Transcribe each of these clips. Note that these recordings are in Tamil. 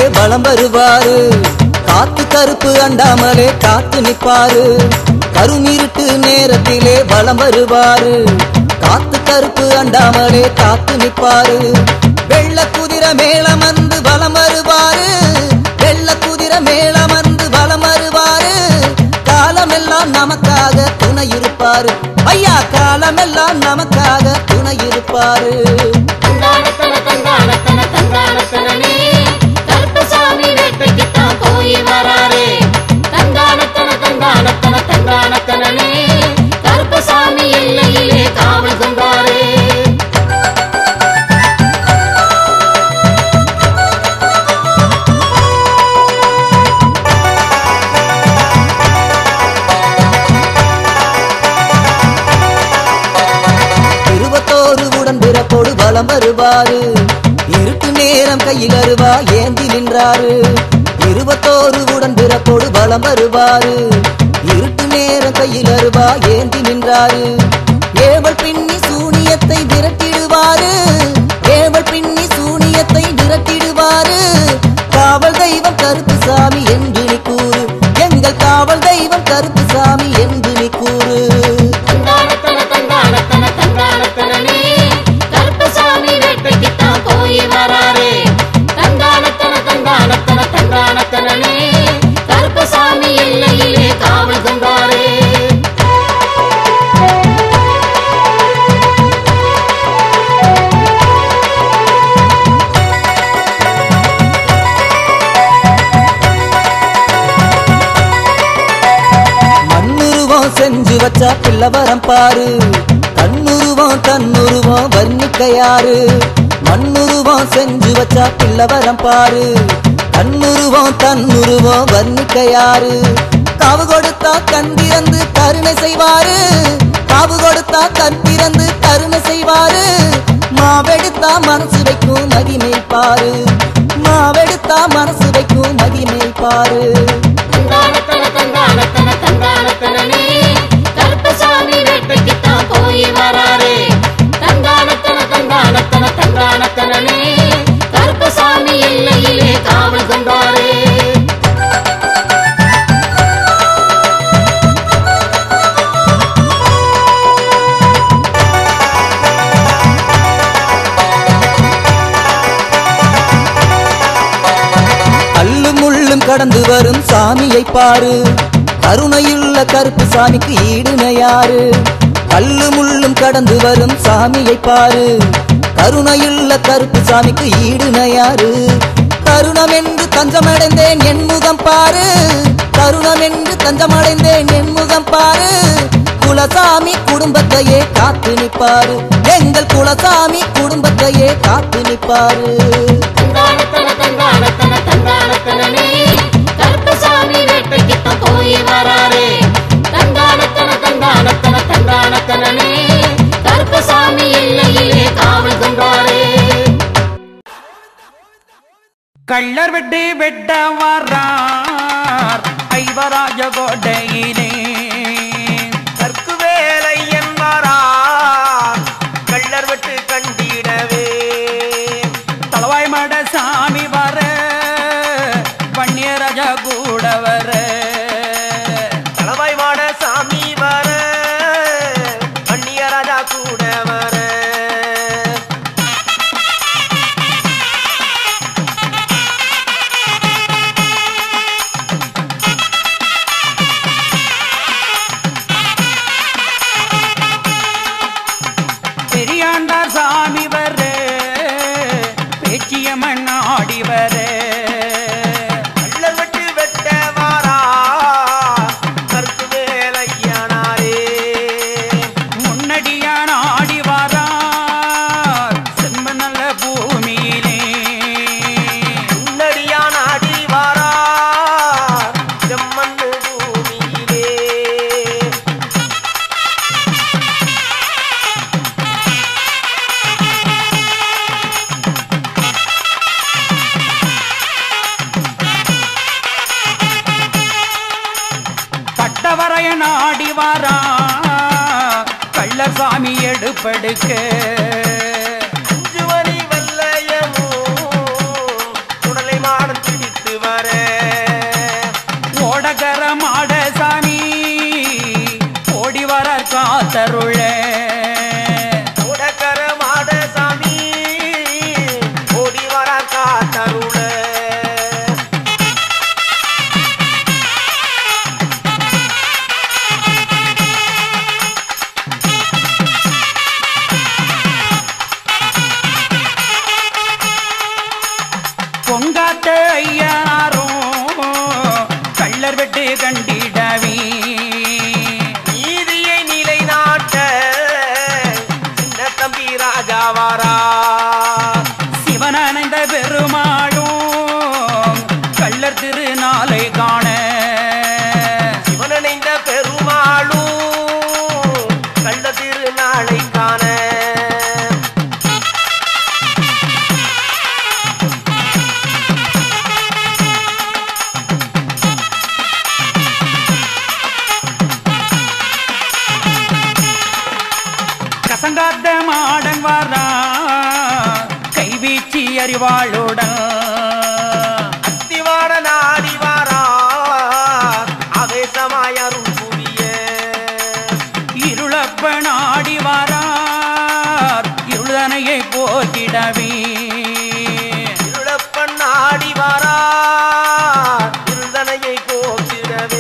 வலம் வருவாரு காத்து கருப்பு அண்டாமலே காத்து நிப்பாரு கருமிருட்டு நேரத்திலே வலம் வருவாரு காத்து கருப்பு அண்டாமலே காத்து நிப்பாரு வெள்ள குதிரை மேளம் வந்து வலம் வருவாரு வெள்ள குதிரை மேளம் வந்து வலம் வருவாரு காலமெல்லாம் நமக்காக துணை இருப்பாரு ஐயா காலமெல்லாம் நமக்காக துணை இருப்பாரு தந்தானத்தன தந்தானத்தன தந்தானத்தனனே கருப்பசாமி வேட்டைக்குத்தான் போய் வராரே தந்தானத்தன தந்தானத்தன தந்தானத்தனனே கருப்பசாமி எல்லையிலே காவல் கொண்டாரே இருபத்தோரு உடன் பிறப்போடு வலம் வருவாரு இருட்டு நேரம் கையில் அருவா ஏந்தி நின்றாரு இருபத்தோரு உடன் பிறப்போடு வலம் வருவாரு இருட்டு நேரம் கையில் அருவா ஏந்தி நின்றாரு ஏவல் பின்னி சூனியத்தை விரட்டிடுவாரு ஏவல் பின்னி சூனியத்தை விரட்டிடுவாரு காவல் தெய்வம் கருப்பு சாமி என்று நீ கூறு எங்கள் காவல் தெய்வம் கருப்பு சாமி என்று நீ கூறு தந்தானத்தன தந்தானத்தன தந்தானத்தனனே கருப்பசாமி வேட்டைக்குத்தான் போய் வராரே தந்தானத்தன தந்தானத்தன தந்தானத்தனனே கருப்பசாமி எல்லையிலே காவல் கொண்டாரே மண்ணுருவம் செஞ்சு வச்சா பிள்ளவரம் பாரு தன்னுருவம் தன்னுருவம் வர்ணிக்கையாரு மண்ணுருவம் செஞ்சு வச்சா பிள்ளவரம் பாரு தன்னுருவம் தன்னுருவம் வர்ணிக்கையாரு காவு கொடுத்தா கண் திறந்து கருணை செய்வாரு காவு கொடுத்தா கண் திறந்து கருணை செய்வாரு மாவெடுத்தா மனசு வைக்கும் மகிமை பாரு மாவெடுத்தா மனசு வைக்கும் மகிமை பாரு தந்தானத்தன தந்தானத்தன தந்தானத்தனனே கருப்பசாமி வேட்டைக்குத்தான் போய் வராரே தந்தானத்தன தந்தானத்தன தந்தானத்தனனே கருப்பசாமி எல்லையிலே காவல் கொண்டாரே கல்லும் முள்ளும் கடந்து வரும் சாமியை பாரு கருணையுள்ள கருப்பு சாமிக்கு ஈடுனையாரு கல்லு முள்ளும் கடந்து வரும் சாமியை பாரு கருணையுள்ள கருப்பு சாமிக்கு ஈடுனையாரு தருணம் என்று தஞ்சமடைந்தேன் என் முகம் பாரு தருணம் என்று தஞ்சமடைந்தேன் என் முகம் பாரு குலசாமி குடும்பத்தையே காத்து நிப்பாரு எங்கள் குலசாமி குடும்பத்தையே காத்து நிப்பாரு தந்தானத்தன தந்தானத்தன தந்தானத்தனனே கருப்பசாமி வேட்டைக்குத்தான் போய் வராரே தந்தானத்தன தந்தானத்தன தந்தானத்தனனே கருப்பசாமி எல்லையிலே காவல் கொண்டாரே கள்ளர் வெட்டி வெட்ட வர்றார் ஐவராஜ கோட்டையிலே கற்கு வேலை என்பாரார் கள்ளர் வெட்டு கண்டிடவே தலவாய் மட சாமி வர வன்னியராஜ கூட வர தலவாய் மாட சாமி வர வன்னியராஜா கூட வர பெரியாண்டார் சாமி வர பேச்சியம்மன் ஆடி வர வெட்டு வெட்ட வாரா கருத்து வேலையானாரே முன்னடியான் ஆடி வாரா செம்ம நல்ல பூமியிலே முன்னடியான் ஆடி வாரா செம்மண்ணு பூமியிலே பட்டவரைய நாடி வாரா கள்ளசாமி எடுப்பெடுக்க அஞ்சுவலி வல்லையமோ உடலை மாடத்திடி அறிவாளுடன் அத்திவார நாடி வாரார் ஆவேசமாய் அருள் புரிய இருளப்ப நாடி வாரார் இருளனையை போக்கிடவே இருளப்பன் நாடி வாரார் இருந்தனையை போக்கிடவே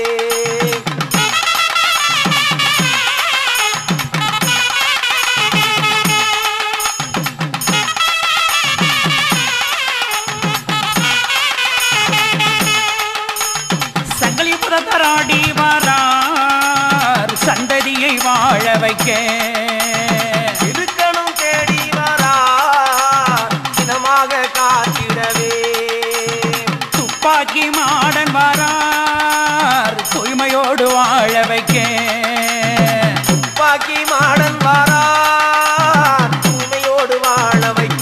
சங்கலி புறத்தராடி வாரார் சந்ததியை வாழ வைக்க இருக்கணும் தேடி வாரார் தினமாக காத்திடவே துப்பாக்கி மாடன் வாரார் தூய்மையோடு வாழ வைக்க துப்பாக்கி மாடன் வாரார் உண்மையோடு வாழ வைக்க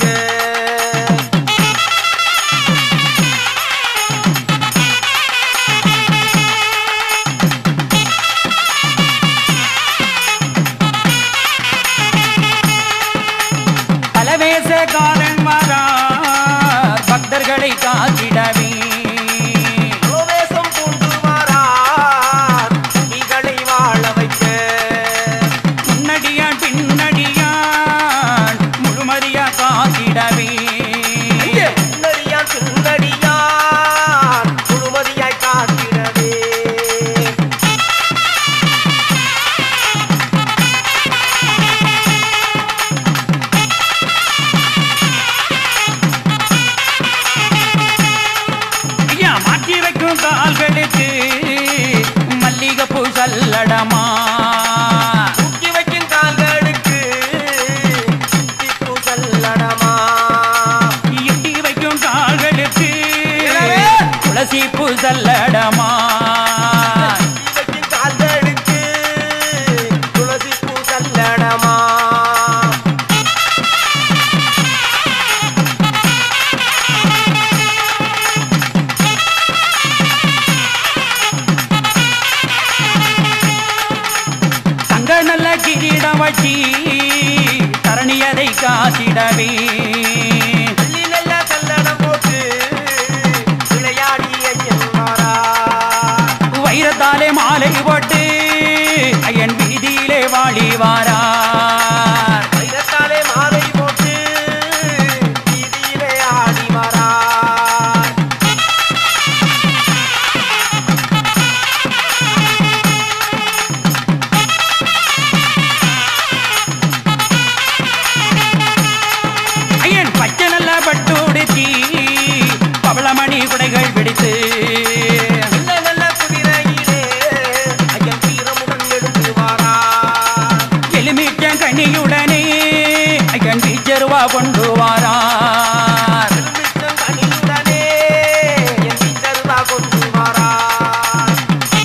பலவேசக்காரன் வாரார் பக்தர்களை காத்திடவே உபதேசம் கொண்டு வாரார் நீகளை வாழ வைக்க முன்னடியான் பின்னடியான் முழுமதியா காத்திடவே பின்னடியான் பின்னடியான் முழுமதியாய் காத்திடவே ஐயா மாற்றி வைக்கும் கால்களுக்கு மல்லிகைப்பூ சல்லடமா தூக்கி வைக்கும் கால்களுக்கு திப்பு சல்லடமா எட்டி வைக்கும் கால்களுக்கு எனவே? துளசி பூ சல்லடமா தூக்கி வைக்கும் கால்களுக்கு துளசி பூ சல்லடமா தங்க நல்ல கிரீடம் வச்சி தரணியதை காத்திடவே பள்ளி நல்ல கல்லடம் போட்டு விளையாடி ஐயன் வாரார் வைரத்தாலே மாலை போட்டு ஐயன் வீதியிலே வாழி வாரார் வைரத்தாலே மாலை போட்டு வீதியிலே ஆடி வரார் ஐயன் பச்சை நல்ல பட்டுடுத்தி பவளமணி குடைகள் பிடித்து நல்ல நல்ல குதிரையிலே ஐயன் வீரமுடன் எழுந்து வாரார் எலுமிச்சம் கனியுடனே ஐயன் வீச்சருவா கொண்டு வாரார் மிச்சம் கனியுடனே என் வீச்சருவா கொண்டு வாரார்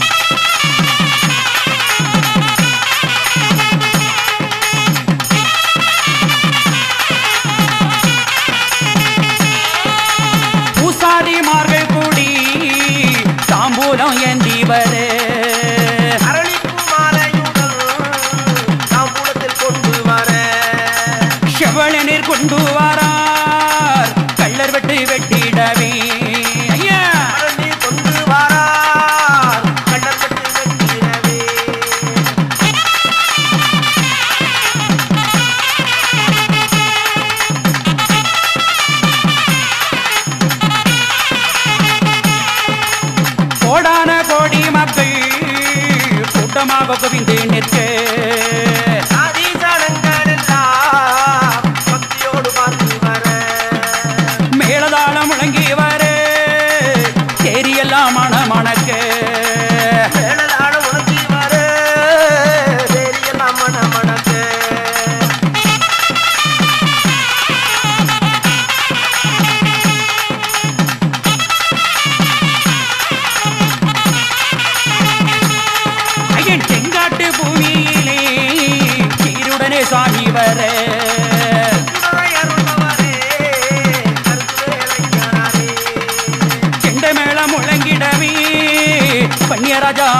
பூசாரிமார்கள் கூடி தாம்பூலம் ஏந்தி வரு அரளிப்பூ மாலையுடன் தாம்பூலத்தில் கொண்டு வர செவளநீர் கொண்டு வாரார் கள்ளர் வெட்டு வெட்டிடவே ஐயா அரளி கொண்டு வாரார் கண்டப்பட்டு வெட்டிடவே கோடான கோடி மக்கள் கூட்டமாக குவிந்து நிற்க ஆதிசனங்கள் எல்லாம் பக்தியோடு பார்த்து வர மேலதாளம் முழங்கி வர தேரியெல்லாம் மன மணக்க மேலதான உணர்ச்சி வர தெரியலாம் மன மனக்கு ஐயன் செங்காட்டு பூமியிலே சீருடனே சாமி வர அருள்பவரே கருத்து வேலைக்காரே செண்ட மேளம் முழங்கிடவே பன்னியராஜா